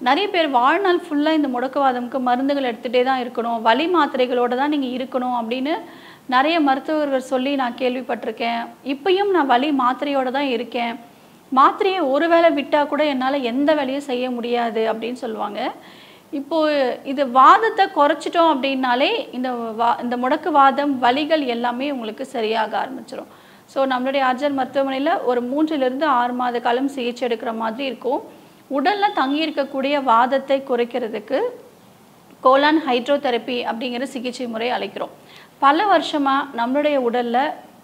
நிறைய பேர் வாழ்நாள் ஃபுல்லாக இந்த முடக்குவாதம்க்கு மருந்துகள் எடுத்துகிட்டே தான் இருக்கணும் வலி மாத்திரைகளோட தான் நீங்கள் இருக்கணும் அப்படின்னு நிறைய மருத்துவர்கள் சொல்லி நான் கேள்விப்பட்டிருக்கேன் இப்பயும் நான் வலி மாத்திரையோட தான் இருக்கேன் மாத்திரையை ஒரு வேளை விட்டால் கூட என்னால் எந்த வேலையும் செய்ய முடியாது அப்படின்னு சொல்லுவாங்க இப்போ இது வாதத்தை குறைச்சிட்டோம் அப்படின்னாலே இந்த வா இந்த முடக்கு வாதம் வலிகள் எல்லாமே உங்களுக்கு சரியாக ஆரம்பிச்சிடும் ஸோ நம்மளுடைய ஆர்ஜர் மருத்துவமனையில் ஒரு மூன்றிலிருந்து ஆறு மாத காலம் சிகிச்சை எடுக்கிற மாதிரி இருக்கும் உடலில் தங்கி இருக்கக்கூடிய வாதத்தை குறைக்கிறதுக்கு கோலான் ஹைட்ரோதெரப்பி அப்படிங்கிற சிகிச்சை முறை அழைக்கிறோம் பல வருஷமாக நம்மளுடைய உடலில்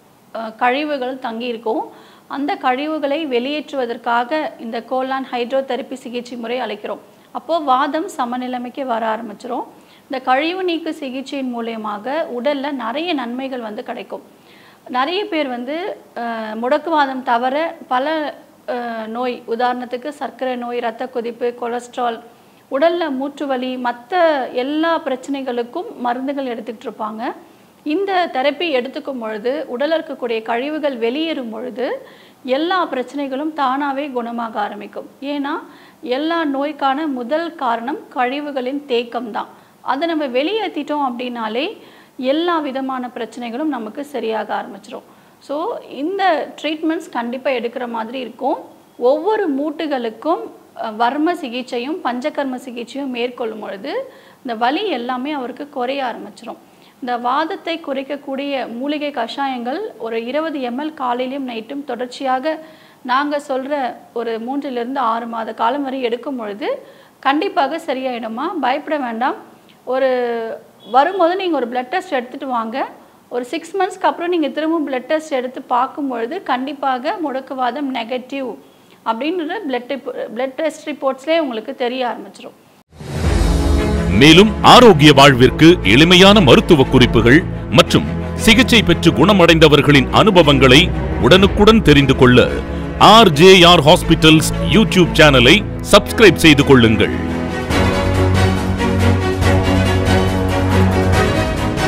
கழிவுகள் தங்கி இருக்கும் அந்த கழிவுகளை வெளியேற்றுவதற்காக இந்த கோலான் ஹைட்ரோதெரப்பி சிகிச்சை முறை அழைக்கிறோம் அப்போது வாதம் சமநிலைமைக்கு வர ஆரம்பிச்சிரும் இந்த கழிவு நீக்கு சிகிச்சையின் மூலியமாக உடலில் நிறைய நன்மைகள் வந்து கிடைக்கும் நிறைய பேர் வந்து அஹ், முடக்குவாதம் தவிர பல அஹ், நோய் உதாரணத்துக்கு சர்க்கரை நோய் இரத்த கொதிப்பு கொலஸ்ட்ரால் உடலில் மூட்டு வலி மற்ற எல்லா பிரச்சனைகளுக்கும் மருந்துகள் எடுத்துக்கிட்டு இருப்பாங்க இந்த தெரப்பி எடுத்துக்கும் பொழுது உடலில் இருக்கக்கூடிய கழிவுகள் வெளியேறும் பொழுது எல்லா பிரச்சனைகளும் தானாகவே குணமாக ஆரம்பிக்கும் ஏன்னா எல்லா நோய்க்கான முதல் காரணம் கழிவுகளின் தேக்கம் தான் அதை நம்ம வெளியேற்றிட்டோம் அப்படின்னாலே எல்லா விதமான பிரச்சனைகளும் நமக்கு சரியாக ஆரம்பிச்சிடும் ஸோ இந்த ட்ரீட்மெண்ட்ஸ் கண்டிப்பாக எடுக்கிற மாதிரி இருக்கும் ஒவ்வொரு மூட்டுகளுக்கும் அஹ், வர்ம சிகிச்சையும் பஞ்சகர்ம சிகிச்சையும் மேற்கொள்ளும் பொழுது இந்த வலி எல்லாமே அவருக்கு குறைய ஆரம்பிச்சிடும் இந்த வாதத்தை குறைக்கக்கூடிய மூலிகை கஷாயங்கள் ஒரு இருபது எம்எல் காலையிலும் நைட்டும் தொடர்ச்சியாக நாங்கள் சொல்கிற ஒரு மூன்றிலிருந்து ஆறு மாத காலம் வரை எடுக்கும் பொழுது கண்டிப்பாக சரியாயிடுமா பயப்பட வேண்டாம் ஒரு வரும்போது நீங்கள் ஒரு பிளட் டெஸ்ட் எடுத்துகிட்டு வாங்க ஒரு சிக்ஸ் மந்த்ஸ்க்கு அப்புறம் நீங்கள் திரும்ப பிளட் டெஸ்ட் எடுத்து பார்க்கும்பொழுது கண்டிப்பாக முடக்குவாதம் நெகட்டிவ் அப்படின்ற பிளட் பிளட் டெஸ்ட் ரிப்போர்ட்ஸ்லேயே உங்களுக்கு தெரிய ஆரம்பிச்சிடும் மேலும் ஆரோக்கிய வாழ்விற்கு எளிமையான மருத்துவ குறிப்புகள் மற்றும் சிகிச்சை பெற்று குணமடைந்தவர்களின் அனுபவங்களை உடனுக்குடன் தெரிந்து கொள்ள ஆர்ஜேஆர் ஹாஸ்பிட்டல்ஸ் யூடியூப் சேனலை சப்ஸ்கிரைப் செய்து கொள்ளுங்கள்